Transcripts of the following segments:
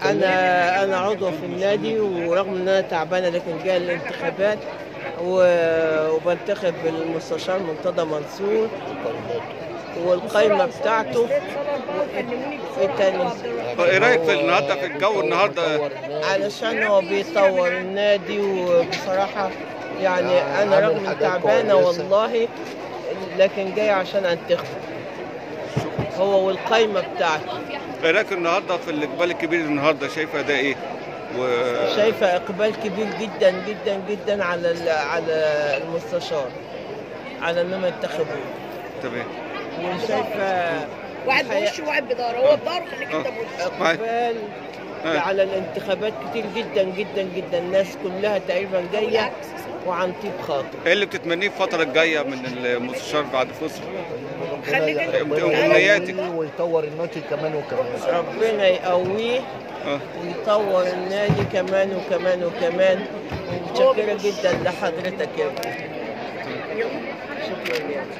انا انا عضو في النادي ورغم ان انا تعبانه لكن جاي الانتخابات و- وبنتخب المستشار مرتضى منصور والقايمه بتاعته في تاني ايه رايك في النهارده في الجو النهارده علشان هو بيطور النادي وبصراحه يعني انا رغم إني تعبانه والله لكن جاي عشان انتخبه هو والقايمه بتاعته ايه رايك النهارده في الاقبال الكبير النهارده شايفه ده ايه و شايفة إقبال كبير جدا جدا جدا على ال- على المستشار على إنهم ينتخبوه تمام وشايفة واحد الحقيقة بوش وواحد بداره هو بداره خليك انت بوش إقبال آه. على الانتخابات كتير جدا جدا جدا الناس كلها تقريبا جاية وعن طيب خاطر ايه اللي بتتمنيه في الفتره الجايه من المستشار بعد فوزه خليك انت امنياتك ويطور النادي كمان وكمان ربنا يقويه اه ويطور النادي كمان وكمان وكمان متشكرة جدا لحضرتك يا ابني شكرا يا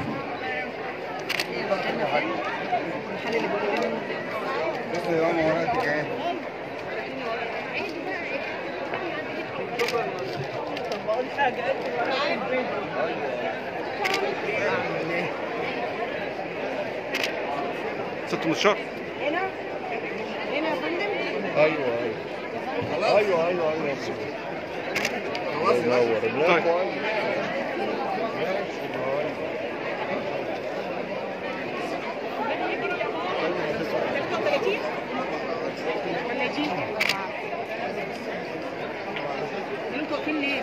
بقول حاجة ست مستشار هنا هنا يا فندم ايوه ايوه ايوه ايوه ايوه خلاص ينور لا طيب. كويس انتوا واقفين ليه؟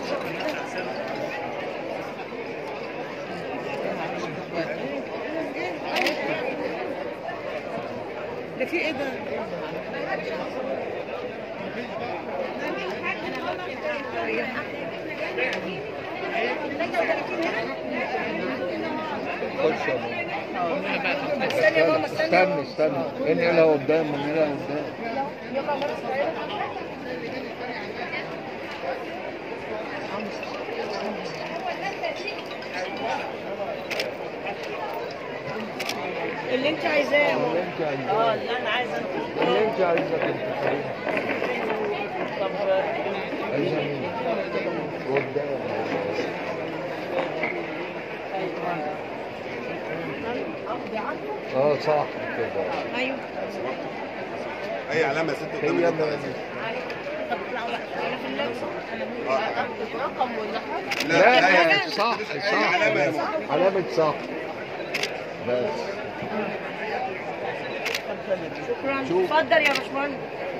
ده في ايه ده؟ خش يا ماما استنى يا ماما استنى استنى استنى انقلها قدام انقلها قدام اللي انت عايزاه يا اللي ماما انت عايزاه اه اللي انا عايزه اللي انت عايزاه تنتخبيه طب عايزه مين؟ قدام اه صح كده ايوه اي علامه يا ست هي قدام ما طب اطلعوا بقى انا في اللبسه رقم ولا حاجه لا لا لا صح صح علامة يا ماما. علامة صح بس شكرا شوف. اتفضل يا باشمهندس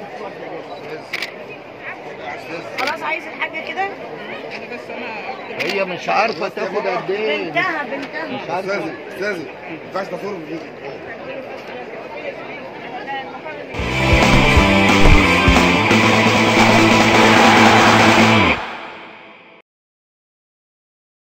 خلاص عايز الحاجه كده هي مش عارفة تاخد قد ايه بنتها بنتها مش عارفة استاذي استاذي ما ينفعش تفور